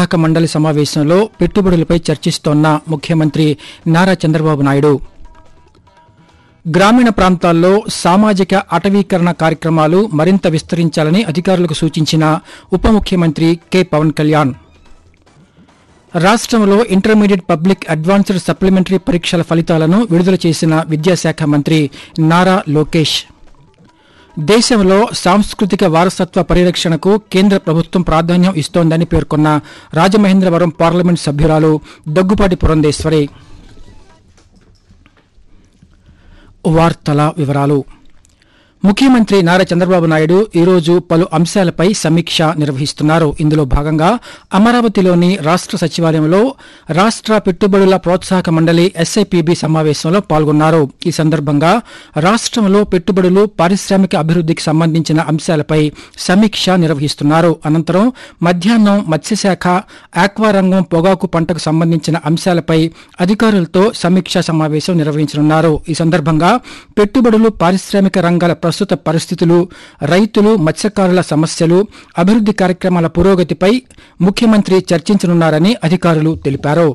ప్రోత్సాహక మండలి సమావేశంలో పెట్టుబడులపై చర్చిస్తోన్న ముఖ్యమంత్రి నారా చంద్రబాబు నాయుడు గ్రామీణ ప్రాంతాల్లో సామాజిక అటవీకరణ కార్యక్రమాలు మరింత విస్తరించాలని అధికారులకు సూచించిన ఉప ముఖ్యమంత్రి కె పవన్ కళ్యాణ్ రాష్ట్రంలో ఇంటర్మీడియట్ పబ్లిక్ అడ్వాన్స్డ్ సప్లిమెంటరీ పరీక్షల ఫలితాలను విడుదల చేసిన విద్యాశాఖ మంత్రి నారా లోకేష్ దేశంలో సాంస్కృతిక వారసత్వ పరిరక్షణకు కేంద్ర ప్రభుత్వం ప్రాధాన్యం ఇస్తోందని పేర్కొన్న రాజమహేంద్రవరం పార్లమెంట్ సభ్యురాలు దగ్గుపాటి పురంధేశ్వరి వార్తల వివరాలు ముఖ్యమంత్రి నారా చంద్రబాబు నాయుడు ఈరోజు పలు అంశాలపై సమీక్ష నిర్వహిస్తున్నారు ఇందులో భాగంగా అమరావతిలోని రాష్ట్ర సచివాలయంలో రాష్ట్ర పెట్టుబడుల ప్రోత్సాహక మండలి ఎస్ఐపిబి సమావేశంలో పాల్గొన్నారు ఈ సందర్భంగా రాష్ట్రంలో పెట్టుబడులు పారిశ్రామిక అభివృద్ధికి సంబంధించిన అంశాలపై సమీక్ష నిర్వహిస్తున్నారు అనంతరం మధ్యాహ్నం మత్స్యశాఖ ఆక్వా రంగం పొగాకు పంటకు సంబంధించిన అంశాలపై అధికారులతో సమీక్షా సమావేశం నిర్వహించనున్నారు ఈ సందర్భంగా పెట్టుబడులు పారిశ్రామిక రంగాల ప్రస్తుత పరిస్థితులు రైతులు మత్స్యకారుల సమస్యలు అభివృద్ది కార్యక్రమాల పురోగతిపై ముఖ్యమంత్రి చర్చించనున్నారని అధికారులు తెలిపారు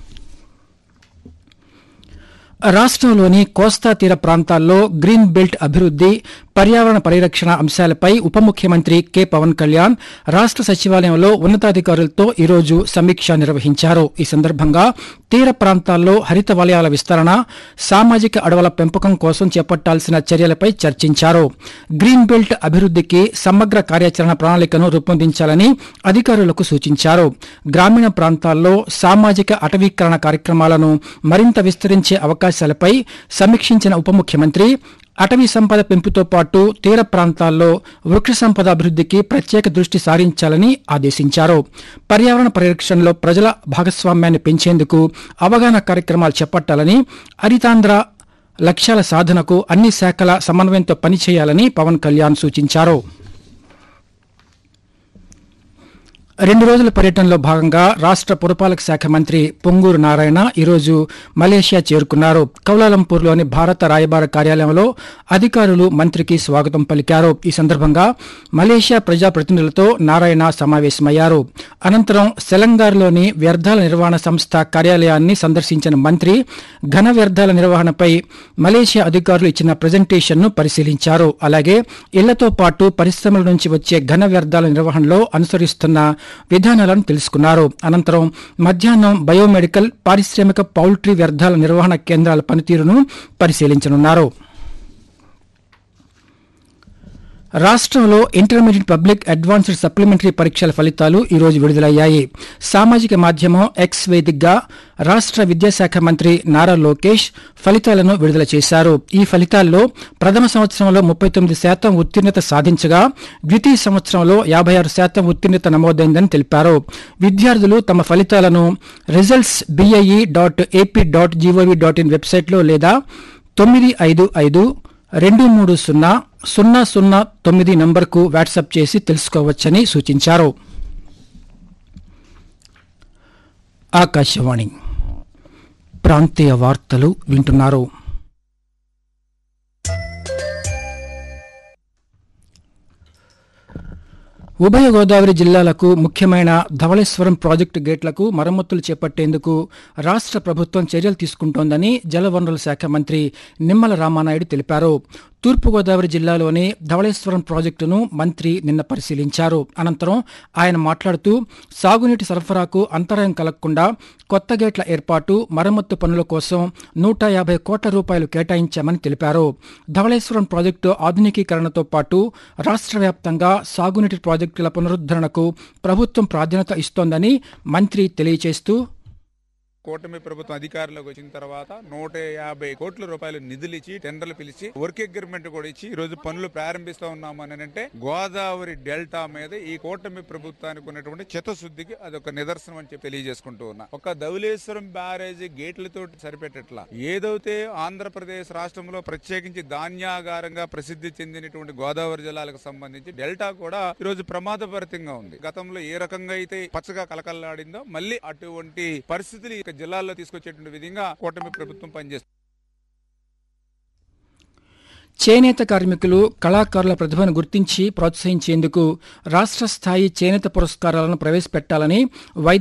రాష్ట్రంలోని కోస్తా తీర ప్రాంతాల్లో గ్రీన్ బెల్ట్ అభివృద్ది పర్యావరణ పరిరక్షణ అంశాలపై ఉప ముఖ్యమంత్రి కె పవన్ కళ్యాణ్ రాష్ట్ర సచివాలయంలో ఉన్నతాధికారులతో ఈరోజు సమీక్ష నిర్వహించారు ఈ సందర్భంగా తీర ప్రాంతాల్లో హరిత వలయాల విస్తరణ సామాజిక అడవుల పెంపకం కోసం చేపట్టాల్సిన చర్యలపై చర్చించారు గ్రీన్ బెల్ట్ అభివృద్దికి సమగ్ర కార్యాచరణ ప్రణాళికను రూపొందించాలని అధికారులకు సూచించారు గ్రామీణ ప్రాంతాల్లో సామాజిక అటవీకరణ కార్యక్రమాలను మరింత విస్తరించే అవకాశాలపై సమీక్షించిన ఉప ముఖ్యమంత్రి అటవీ సంపద పెంపుతో పాటు తీర ప్రాంతాల్లో వృక్ష సంపద అభివృద్ధికి ప్రత్యేక దృష్టి సారించాలని ఆదేశించారు పర్యావరణ పరిరక్షణలో ప్రజల భాగస్వామ్యాన్ని పెంచేందుకు అవగాహన కార్యక్రమాలు చేపట్టాలని హరితాంధ్ర లక్ష్యాల సాధనకు అన్ని శాఖల సమన్వయంతో పనిచేయాలని పవన్ కళ్యాణ్ సూచించారు రెండు రోజుల పర్యటనలో భాగంగా రాష్ట్ర పురపాలక శాఖ మంత్రి పొంగూరు నారాయణ ఈరోజు మలేషియా చేరుకున్నారు కౌలాలంపూర్లోని భారత రాయబార కార్యాలయంలో అధికారులు మంత్రికి స్వాగతం పలికారు ఈ సందర్భంగా మలేషియా ప్రజాప్రతినిధులతో నారాయణ సమావేశమయ్యారు అనంతరం సెలంగార్లోని వ్యర్థాల నిర్వహణ సంస్థ కార్యాలయాన్ని సందర్శించిన మంత్రి ఘన వ్యర్థాల నిర్వహణపై మలేషియా అధికారులు ఇచ్చిన ప్రజెంటేషన్ను పరిశీలించారు అలాగే ఇళ్లతో పాటు పరిశ్రమల నుంచి వచ్చే ఘన వ్యర్థాల నిర్వహణలో అనుసరిస్తున్న విధానాలను తెలుసుకున్నారు అనంతరం మధ్యాహ్నం బయోమెడికల్ పారిశ్రామిక పౌల్ట్రీ వ్యర్థాల నిర్వహణ కేంద్రాల పనితీరును పరిశీలించనున్నారు రాష్ట్రంలో ఇంటర్మీడియట్ పబ్లిక్ అడ్వాన్స్డ్ సప్లిమెంటరీ పరీక్షల ఫలితాలు ఈ రోజు విడుదలయ్యాయి సామాజిక మాధ్యమం ఎక్స్ వేదికగా రాష్ట్ర విద్యాశాఖ మంత్రి నారా లోకేష్ ఫలితాలను విడుదల చేశారు ఈ ఫలితాల్లో ప్రథమ సంవత్సరంలో ముప్పై తొమ్మిది శాతం ఉత్తీర్ణత సాధించగా ద్వితీయ సంవత్సరంలో యాభై ఆరు శాతం ఉత్తీర్ణత నమోదైందని తెలిపారు విద్యార్థులు తమ ఫలితాలను results B I E dot A P dot G O V dot in వెబ్సైట్లో లేదా తొమ్మిది ఐదు ఐదు రెండు మూడు సున్నా సున్నా సున్నా తొమ్మిది నంబర్కు వాట్సాప్ చేసి తెలుసుకోవచ్చని సూచించారు ఆకాశవాణి ప్రాంతీయ వార్తలు వింటున్నారు ఉభయ గోదావరి జిల్లాలకు ముఖ్యమైన ధవళేశ్వరం ప్రాజెక్టు గేట్లకు మరమ్మతులు చేపట్టేందుకు రాష్ట్ర ప్రభుత్వం చర్యలు తీసుకుంటోందని జలవనరుల శాఖ మంత్రి నిమ్మల రామానాయుడు తెలిపారు తూర్పుగోదావరి జిల్లాలోని ధవళేశ్వరం ప్రాజెక్టును మంత్రి నిన్న పరిశీలించారు అనంతరం ఆయన మాట్లాడుతూ సాగునీటి సరఫరాకు అంతరాయం కలగకుండా కొత్త గేట్ల ఏర్పాటు మరమ్మత్తు పనుల కోసం నూట యాభై కోట్ల రూపాయలు కేటాయించామని తెలిపారు ధవళేశ్వరం ప్రాజెక్టు ఆధునికీకరణతో పాటు రాష్ట్ర వ్యాప్తంగా సాగునీటి ప్రాజెక్టుల పునరుద్ధరణకు ప్రభుత్వం ప్రాధాన్యత ఇస్తోందని మంత్రి తెలియజేస్తూ కూటమి ప్రభుత్వం అధికారంలోకి వచ్చిన తర్వాత నూట యాభై కోట్ల రూపాయలు నిధులు ఇచ్చి టెండర్లు పిలిచి వర్క్ అగ్రిమెంట్ కూడా ఇచ్చి ఈ రోజు పనులు ప్రారంభిస్తా ఉన్నాము అని అంటే గోదావరి డెల్టా మీద ఈ కూటమి ప్రభుత్వానికి ఉన్నటువంటి చిత్తశుద్ధికి అదొక నిదర్శనం అని చెప్పి తెలియజేసుకుంటూ ఉన్నా ఒక ధవలేశ్వరం బ్యారేజీ గేట్లతో సరిపెట్టట్లా ఏదైతే ఆంధ్రప్రదేశ్ రాష్ట్రంలో ప్రత్యేకించి ధాన్యాగారంగా ప్రసిద్ధి చెందినటువంటి గోదావరి జిల్లాలకు సంబంధించి డెల్టా కూడా ఈ రోజు ప్రమాదభరితంగా ఉంది గతంలో ఏ రకంగా అయితే పచ్చగా కలకల్లాడిందో మళ్ళీ అటువంటి పరిస్థితులు ఇక జిల్లాల్లో తీసుకొచ్చేటువంటి విధంగా కూటమి ప్రభుత్వం పనిచేస్తుంది చేనేత కార్మికులు కళాకారుల ప్రతిభను గుర్తించి ప్రోత్సహించేందుకు రాష్ట్ర స్థాయి చేనేత పురస్కారాలను ప్రవేశపెట్టాలని వైద్య